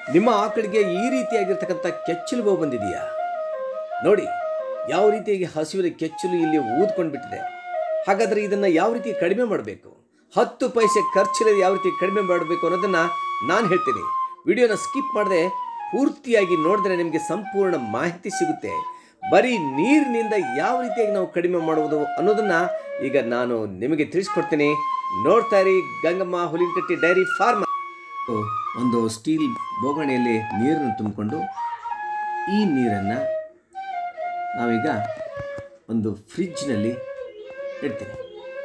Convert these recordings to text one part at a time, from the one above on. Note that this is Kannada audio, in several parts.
ನಿಮ್ಮ ಆಕಳಿಗೆ ಈ ರೀತಿಯಾಗಿರ್ತಕ್ಕಂಥ ಕೆಚ್ಚಲು ಬೋವು ಬಂದಿದೆಯಾ ನೋಡಿ ಯಾವ ರೀತಿಯಾಗಿ ಹಸುವಿನ ಕೆಚ್ಚಲು ಇಲ್ಲಿ ಊದ್ಕೊಂಡು ಬಿಟ್ಟಿದೆ ಹಾಗಾದರೆ ಇದನ್ನು ಯಾವ ರೀತಿ ಕಡಿಮೆ ಮಾಡಬೇಕು ಹತ್ತು ಪೈಸೆ ಖರ್ಚಿಲ್ಲದೆ ಯಾವ ರೀತಿ ಕಡಿಮೆ ಮಾಡಬೇಕು ಅನ್ನೋದನ್ನು ನಾನು ಹೇಳ್ತೀನಿ ವಿಡಿಯೋನ ಸ್ಕಿಪ್ ಮಾಡದೆ ಪೂರ್ತಿಯಾಗಿ ನೋಡಿದ್ರೆ ನಿಮಗೆ ಸಂಪೂರ್ಣ ಮಾಹಿತಿ ಸಿಗುತ್ತೆ ಬರೀ ನೀರಿನಿಂದ ಯಾವ ರೀತಿಯಾಗಿ ನಾವು ಕಡಿಮೆ ಮಾಡುವುದು ಅನ್ನೋದನ್ನು ಈಗ ನಾನು ನಿಮಗೆ ತಿಳಿಸ್ಕೊಡ್ತೀನಿ ನೋಡ್ತಾ ಇರಿ ಗಂಗಮ್ಮ ಹುಲಿಕಟ್ಟಿ ಡೈರಿ ಫಾರ್ಮ್ ಒಂದು ಸ್ಟೀಲ್ ಬೋಗಣೆಯಲ್ಲಿ ನೀರನ್ನು ತುಂಬಿಕೊಂಡು ಈ ನೀರನ್ನು ನಾವೀಗ ಒಂದು ಫ್ರಿಜ್ನಲ್ಲಿ ಇಡ್ತೀನಿ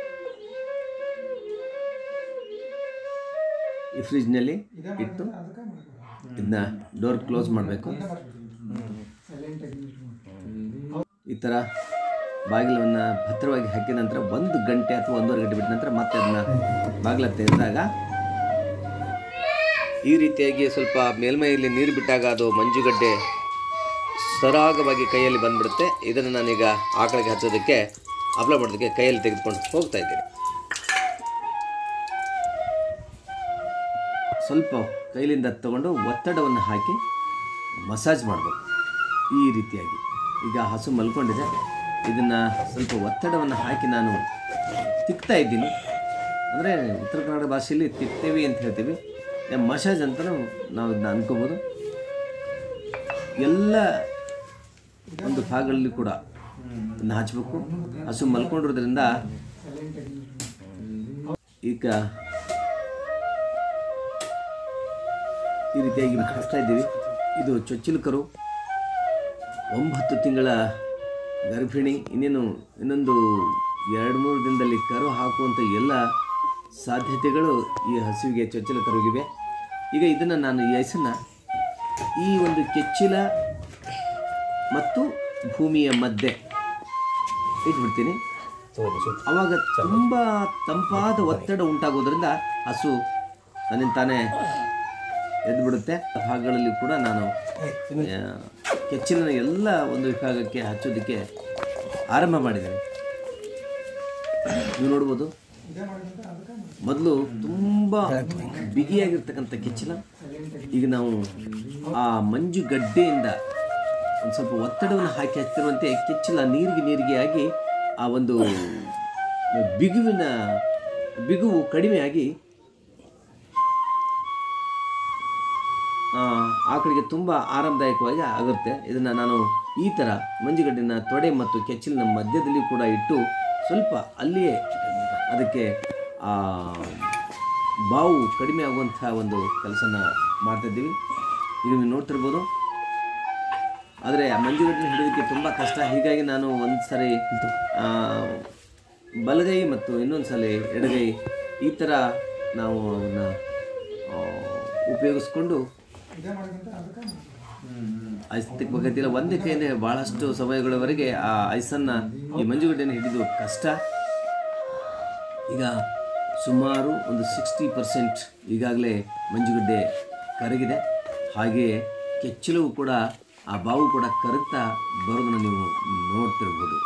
ಈ ಫ್ರಿಜ್ನಲ್ಲಿ ಇಟ್ಟು ಇದನ್ನ ಡೋರ್ ಕ್ಲೋಸ್ ಮಾಡಬೇಕು ಈ ಥರ ಬಾಗಿಲವನ್ನು ಭದ್ರವಾಗಿ ಹಾಕಿದ ನಂತರ ಒಂದು ಗಂಟೆ ಅಥವಾ ಒಂದೂವರೆ ಗಂಟೆ ಬಿಟ್ಟ ನಂತರ ಮತ್ತೆ ಅದನ್ನ ಬಾಗಿಲ ತೆರೆದಾಗ ಈ ರೀತಿಯಾಗಿ ಸ್ವಲ್ಪ ಮೇಲ್ಮೈಯಲ್ಲಿ ನೀರು ಬಿಟ್ಟಾಗ ಅದು ಮಂಜುಗಡ್ಡೆ ಸರಾಗವಾಗಿ ಕೈಯಲ್ಲಿ ಬಂದ್ಬಿಡುತ್ತೆ ಇದನ್ನು ನಾನೀಗ ಆಕಳಿಗೆ ಹಚ್ಚೋದಕ್ಕೆ ಅಪ್ಲೈ ಮಾಡೋದಕ್ಕೆ ಕೈಯಲ್ಲಿ ತೆಗೆದುಕೊಂಡು ಹೋಗ್ತಾ ಇದ್ದೀನಿ ಸ್ವಲ್ಪ ಕೈಲಿಂದ ತಗೊಂಡು ಒತ್ತಡವನ್ನು ಹಾಕಿ ಮಸಾಜ್ ಮಾಡಬೇಕು ಈ ರೀತಿಯಾಗಿ ಈಗ ಹಸು ಮಲ್ಕೊಂಡಿದೆ ಇದನ್ನು ಸ್ವಲ್ಪ ಒತ್ತಡವನ್ನು ಹಾಕಿ ನಾನು ತಿಕ್ತಾ ಇದ್ದೀನಿ ಅಂದರೆ ಉತ್ತರ ಕನ್ನಡ ಭಾಷೆಯಲ್ಲಿ ತಿಕ್ತೇವೆ ಅಂತ ಹೇಳ್ತೀವಿ ಮಸಾಜ್ ಅಂತಲೂ ನಾವು ಇದನ್ನ ಅನ್ಕೋಬೋದು ಎಲ್ಲ ಒಂದು ಭಾಗಗಳಲ್ಲಿ ಕೂಡ ಇದನ್ನ ಹಚ್ಚಬೇಕು ಹಸು ಮಲ್ಕೊಂಡಿರೋದ್ರಿಂದ ಈಗ ಈ ರೀತಿಯಾಗಿ ಹಚ್ತಾ ಇದ್ದೀವಿ ಇದು ಚೊಚ್ಚಲು ಕರು ಒಂಬತ್ತು ತಿಂಗಳ ಗರ್ಭಿಣಿ ಇನ್ನೇನು ಇನ್ನೊಂದು ಎರಡು ಮೂರು ದಿನದಲ್ಲಿ ಕರು ಹಾಕುವಂಥ ಎಲ್ಲ ಸಾಧ್ಯತೆಗಳು ಈ ಹಸುವಿಗೆ ಚೊಚ್ಚಲ ಕರುಗಿವೆ ಈಗ ಇದನ್ನು ನಾನು ಈ ಹಸನ್ನು ಈ ಒಂದು ಕೆಚ್ಚಿಲ ಮತ್ತು ಭೂಮಿಯ ಮಧ್ಯೆ ಇಟ್ಬಿಡ್ತೀನಿ ಅವಾಗ ತುಂಬ ತಂಪಾದ ಒತ್ತಡ ಉಂಟಾಗೋದ್ರಿಂದ ಹಸು ತನ್ನಿಂದ ತಾನೇ ಎದ್ದು ಬಿಡುತ್ತೆ ಭಾಗಗಳಲ್ಲಿ ಕೂಡ ನಾನು ಆ, ಕೆಚ್ಚಿನ ಎಲ್ಲ ಒಂದು ವಿಭಾಗಕ್ಕೆ ಹಚ್ಚೋದಕ್ಕೆ ಆರಂಭ ಮಾಡಿದ್ದೇನೆ ನೀವು ನೋಡ್ಬೋದು ಮೊದಲು ತುಂಬ ಬಿಗಿಯಾಗಿರ್ತಕ್ಕಂಥ ಕೆಚ್ಚಲ ಈಗ ನಾವು ಆ ಮಂಜು ಗಡ್ಡೆಯಿಂದ ಒಂದು ಸ್ವಲ್ಪ ಒತ್ತಡವನ್ನು ಹಾಕಿ ಹಚ್ತಿರುವಂತೆ ಕೆಚ್ಚಲ ನೀರಿಗೆ ನೀರಿಗೆ ಆಗಿ ಆ ಒಂದು ಬಿಗುವಿನ ಬಿಗುವು ಕಡಿಮೆಯಾಗಿ ಆ, ಆಕಳಿಗೆ ತುಂಬ ಆರಾಮದಾಯಕವಾಗಿ ಆಗುತ್ತೆ ಇದನ್ನು ನಾನು ಈ ಥರ ಮಂಜುಗಡ್ಡಿನ ತೊಡೆ ಮತ್ತು ಕೆಚ್ಚಲಿನ ಮಧ್ಯದಲ್ಲಿ ಕೂಡ ಇಟ್ಟು ಸ್ವಲ್ಪ ಅಲ್ಲಿಯೇ ಅದಕ್ಕೆ ಆ, ಬಾವು ಕಡಿಮೆ ಆಗುವಂಥ ಒಂದು ಕೆಲಸನ ಮಾಡ್ತಾಯಿದ್ದೀವಿ ಈಗ ನೀವು ನೋಡ್ತಿರ್ಬೋದು ಆದರೆ ಆ ಮಂಜುಗಡ್ಡಿನ ಹಿಡಿಯೋದಕ್ಕೆ ತುಂಬ ಕಷ್ಟ ಹೀಗಾಗಿ ನಾನು ಒಂದು ಸರಿ ಆ, ಬಲಗೈ ಮತ್ತು ಇನ್ನೊಂದು ಸಲ ಎಡಗೈ ಈ ಥರ ನಾವು ಅವನ್ನ ಉಪಯೋಗಿಸ್ಕೊಂಡು ಐಸ್ ತಿಕ್ಕಬೇಕಂತಿಲ್ಲ ಒಂದೇ ಕೈಯಿಂದ ಭಾಳಷ್ಟು ಸಮಯಗಳವರೆಗೆ ಆ ಐಸನ್ನು ಈ ಮಂಜುಗಡ್ಡೆಯನ್ನು ಹಿಡಿದು ಕಷ್ಟ ಈಗ ಸುಮಾರು ಒಂದು ಸಿಕ್ಸ್ಟಿ ಪರ್ಸೆಂಟ್ ಈಗಾಗಲೇ ಮಂಜುಗಡ್ಡೆ ಕರಗಿದೆ ಹಾಗೆಯೇ ಕೆಚ್ಚಲವು ಕೂಡ ಆ ಬಾವು ಕೂಡ ಕರಗ್ತಾ ಬರೋದನ್ನು ನೀವು ನೋಡ್ತಿರ್ಬೋದು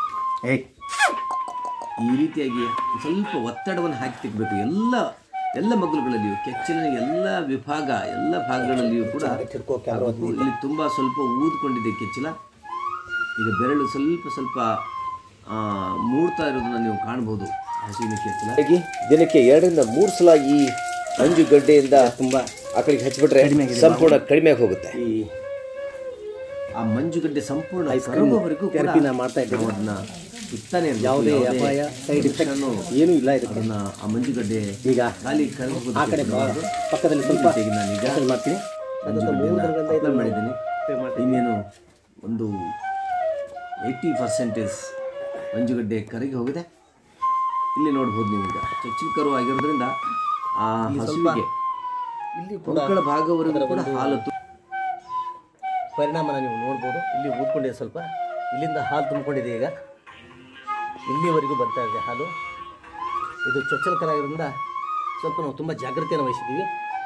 ಈ ರೀತಿಯಾಗಿ ಸ್ವಲ್ಪ ಒತ್ತಡವನ್ನು ಹಾಕಿ ತೆಗಬೇಕು ಎಲ್ಲ ಎಲ್ಲ ಮಗಲುಗಳಲ್ಲಿಯೂ ಕೆಚ್ಚಲಿನ ಎಲ್ಲ ವಿಭಾಗ ಎಲ್ಲ ಭಾಗಗಳಲ್ಲಿಯೂ ಕೂಡ ಹಾಗೂ ಇಲ್ಲಿ ತುಂಬ ಸ್ವಲ್ಪ ಊದ್ಕೊಂಡಿದೆ ಕೆಚ್ಚಲ ಈಗ ಬೆರಳು ಸ್ವಲ್ಪ ಸ್ವಲ್ಪ ಆ, ಮೂಡ್ತಾ ಇರೋದನ್ನ ನೀವು ಕಾಣ್ಬೋದು ಹಸುವಿನ ಕೆಚ್ಚಲ ಹಾಗೆ ದಿನಕ್ಕೆ ಎರಡರಿಂದ ಮೂರು ಸಲ ಈ ಮಂಜು ಗಡ್ಡೆಯಿಂದ ತುಂಬ ಆಕಳಿಗೆ ಹಚ್ಚಿಬಿಟ್ರೆ ಸಂಪೂರ್ಣ ಕಡಿಮೆ ಹೋಗುತ್ತೆ ಈ ಆ ಮಂಜುಗಡ್ಡೆ ಸಂಪೂರ್ಣ ಕರಗುವವರೆಗೂ ಕೂಡ ಮಾಡ್ತಾ ಇದ್ದೇವೆ ಅದನ್ನ ಇತ್ತಾನೆ ಯಾವುದೇ ಅಪಾಯ ಸೈಡ್ ಇಫೆಕ್ಟ್ ಏನೂ ಇಲ್ಲ ಇದನ್ನ ಆ ಮಂಜುಗಡ್ಡೆ ಈಗ ಖಾಲಿ ಕರಗೋದು ಆ ಕಡೆ ಪಕ್ಕದಲ್ಲಿ ಸ್ವಲ್ಪ ನಾನು ಈಗ ಮಾಡ್ತೀನಿ ಮಂಜುಗಡ್ಡೆನ ಮಾಡಿದ್ದೀನಿ ಇನ್ನೇನು ಒಂದು ಏಯ್ಟಿ ಪರ್ಸೆಂಟೇಜ್ ಮಂಜುಗಡ್ಡೆ ಕರಗಿ ಹೋಗಿದೆ ಇಲ್ಲಿ ನೋಡ್ಬೋದು ನೀವು ಈಗ ಚೊಚ್ಚಲು ಕರು ಆಗಿರೋದ್ರಿಂದ ಆ ಹಸುವಿಗೆ ಇಲ್ಲಿ ಮಕ್ಕಳ ಭಾಗವರೆಗೂ ಕೂಡ ಹಾಲು ತು- ಪರಿಣಾಮನ ನೀವು ನೋಡ್ಬೋದು ಇಲ್ಲಿ ಊದ್ಕೊಂಡಿದೆ ಸ್ವಲ್ಪ ಇಲ್ಲಿಂದ ಹಾಲು ತುಂಬಿಕೊಂಡಿದೆ ಈಗ ಇಲ್ಲಿವರೆಗೂ ಬರ್ತಾ ಇದೆ ಹಾಲು ಇದು ಚೊಚ್ಚಲ ಕರ ಆಗಿರೋದ್ರಿಂದ ಸ್ವಲ್ಪ ನಾವು ತುಂಬ ಜಾಗ್ರತೆಯನ್ನು ವಹಿಸಿದ್ದೀವಿ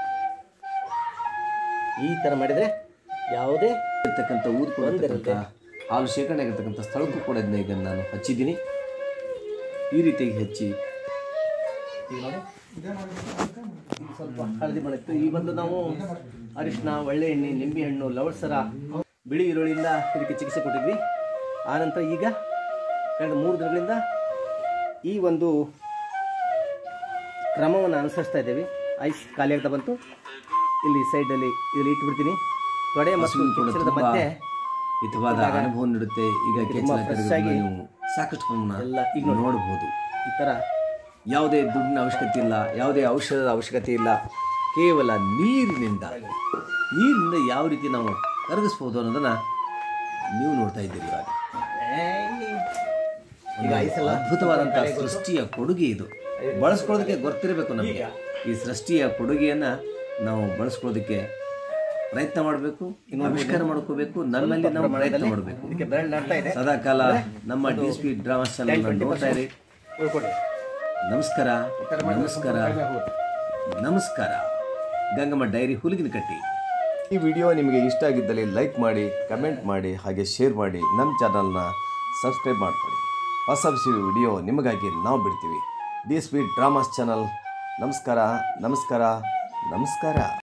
ಈ ಥರ ಮಾಡಿದರೆ ಯಾವುದೇ ಇರ್ತಕ್ಕಂಥ ಊದ್ಕೊಂಡಿರ್ತಕ್ಕಂಥ ಹಾಲು ಶೇಖರಣೆ ಆಗಿರ್ತಕ್ಕಂಥ ಸ್ಥಳಕ್ಕೂ ಕೂಡ ಇದನ್ನ ಈಗ ನಾನು ಹಚ್ಚಿದ್ದೀನಿ ಈ ರೀತಿಯಾಗಿ ಹಚ್ಚಿ ಈಗ ನೋಡಿ ಇದು ಸ್ವಲ್ಪ ಹಳದಿ ಮಾಡಿತ್ತು ಈ ಬಂದು ನಾವು ಅರಿಶಿನ ಒಳ್ಳೆ ಎಣ್ಣೆ ನಿಂಬೆ ಹಣ್ಣು ಲವಳ್ಸರ ಬಿಳಿ ಈರುಳ್ಳಿಯಿಂದ ಇದಕ್ಕೆ ಚಿಕಿತ್ಸೆ ಕೊಟ್ಟಿದ್ವಿ ಆನಂತರ ಈಗ ಕಳೆದ ಮೂರು ದಿನಗಳಿಂದ ಈ ಒಂದು ಕ್ರಮವನ್ನು ಅನುಸರಿಸ್ತಾ ಇದ್ದೇವೆ ಐಸ್ ಖಾಲಿ ಆಗ್ತಾ ಬಂತು ಇಲ್ಲಿ ಸೈಡಲ್ಲಿ ಇಲ್ಲಿ ಇಟ್ಬಿಡ್ತೀನಿ ತೊಡೆ ಮತ್ತು ಹಸುವು ಕೂಡ ಕೆಚ್ಚಲದ ತುಂಬಾ ಮಧ್ಯೆ ಹಿತವಾದ ಅನುಭವ ನೀಡುತ್ತೆ ಈಗ ಕೆಚ್ಚಲ fresh ಕರಗುವುದನ್ನ ಆಗಿ ನೀವು ಸಾಕಷ್ಟು ಪ್ರಮಾಣ ಎಲ್ಲ ಈಗ ನೋಡಿ. ನೋಡಬಹುದು ಈ ಥರ ಯಾವುದೇ ದುಡ್ಡಿನ ಅವಶ್ಯಕತೆ ಇಲ್ಲ ಯಾವುದೇ ಔಷಧದ ಅವಶ್ಯಕತೆ ಇಲ್ಲ ಕೇವಲ ನೀರಿನಿಂದ ನೀರಿನಿಂದ ಯಾವ ರೀತಿ ನಾವು ಕರಗಿಸ್ಬೋದು ಅನ್ನೋದನ್ನ ನೀವು ನೋಡ್ತಾ ಇದ್ದೀರಿ ಇವಾಗ ಈಗ ಐಸ್ ಎಲ್ಲ ಅದ್ಭುತವಾದಂತಹ ಸೃಷ್ಟಿಯ ಕೊಡುಗೆ ಇದು ಬಳಸ್ಕೊಳ್ಳೋದಕ್ಕೆ ಗೊತ್ತಿರಬೇಕು ನಮಗೆ ಈ ಸೃಷ್ಟಿಯ ಕೊಡುಗೆಯನ್ನ ನಾವು ಬಳಸ್ಕೊಳ್ಳೋದಕ್ಕೆ ಪ್ರಯತ್ನ ಮಾಡಬೇಕು ಆವಿಷ್ಕಾರ ಮಾಡ್ಕೋಬೇಕು ನಮ್ಮಲ್ಲಿ ನಾವು ಪ್ರಯತ್ನ ಮಾಡಬೇಕು ಇದಕ್ಕೆ ಬೆರಳು ನಾಡ್ತಾ ಇದೆ ಸದಾ ಕಾಲ ನಮ್ಮ D S P drama channel ನೋಡ್ತಾ ಇರಿ ಉಳ್ಕೊಡಿ ನಮಸ್ಕಾರ ನಮಸ್ಕಾರ ನಮಸ್ಕಾರ ಗಂಗಮ್ಮ ಡೈರಿ ಹುಲಿಗಿನ ಕಟ್ಟಿ ಈ ವಿಡಿಯೋ ನಿಮಗೆ ಇಷ್ಟ ಆಗಿದ್ದಲ್ಲಿ ಲೈಕ್ ಮಾಡಿ ಕಮೆಂಟ್ ಮಾಡಿ ಹಾಗೆ ಶೇರ್ ಮಾಡಿ ನಮ್ಮ ಚಾನಲ್ನ ಸಬ್ಸ್ಕ್ರೈಬ್ ಮಾಡಿಕೊಳ್ಳಿ ಹೊಸ ಹೊಸ ವಿಡಿಯೋ ನಿಮಗಾಗಿ ನಾವು ಬಿಡ್ತೀವಿ D S P dramas channel ನಮಸ್ಕಾರ ನಮಸ್ಕಾರ ನಮಸ್ಕಾರ